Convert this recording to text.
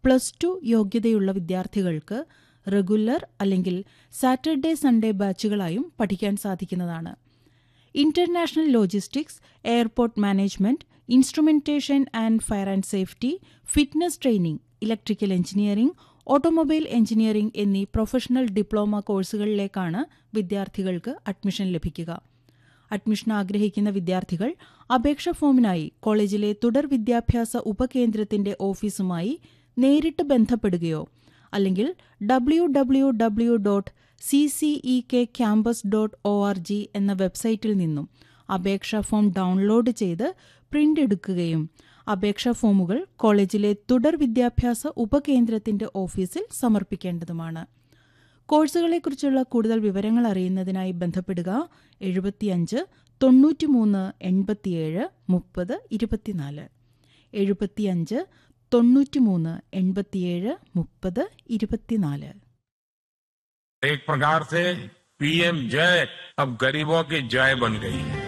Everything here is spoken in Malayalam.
പ്ലസ് ടു യോഗ്യതയുള്ള വിദ്യാർത്ഥികൾക്ക് റെഗുലർ അല്ലെങ്കിൽ സാറ്റർഡേ സൺഡേ ബാച്ചുകളായും പഠിക്കാൻ സാധിക്കുന്നതാണ് international logistics airport management instrumentation and fire and safety fitness training electrical engineering automobile engineering എന്നീ പ്രൊഫഷണൽ ഡിപ്ലോമ കോഴ്സുകളിലേക്കാണ് വിദ്യാർത്ഥികൾക്ക് അഡ്മിഷൻ ലഭിക്കുക അഡ്മിഷൻ ആഗ്രഹിക്കുന്ന വിദ്യാർത്ഥികൾ അപേക്ഷ ഫോമിനായി കോളേജിലെ തുടർ വിദ്യാഭ്യാസ ഉപകേന്ദ്രത്തിന്റെ ഓഫീസുമായി നേരിട്ട് ബന്ധപ്പെടുകയോ അല്ലെങ്കിൽ W W W dot C C E K campus dot O R G എന്ന വെബ്സൈറ്റിൽ നിന്നും അപേക്ഷാ ഫോം ഡൗൺലോഡ് ചെയ്ത് പ്രിന്റ് എടുക്കുകയും അപേക്ഷാ ഫോമുകൾ കോളേജിലെ തുടർ വിദ്യാഭ്യാസ ഉപകേന്ദ്രത്തിന്റെ ഓഫീസിൽ സമർപ്പിക്കേണ്ടതുമാണ് കോഴ്സുകളെക്കുറിച്ചുള്ള കൂടുതൽ വിവരങ്ങൾ അറിയുന്നതിനായി ബന്ധപ്പെടുക എഴുപത്തിയഞ്ച് തൊണ്ണൂറ്റിമൂന്ന് എൺപത്തിയേഴ് മുപ്പത് ഇരുപത്തിനാല് എഴുപത്തിയഞ്ച് തൊണ്ണൂറ്റിമൂന്ന് എൺപത്തിയേഴ് മുപ്പത് ഇരുപത്തിനാല് एक प्रकार से पीएम जय अब गरीबों की जय बन गई है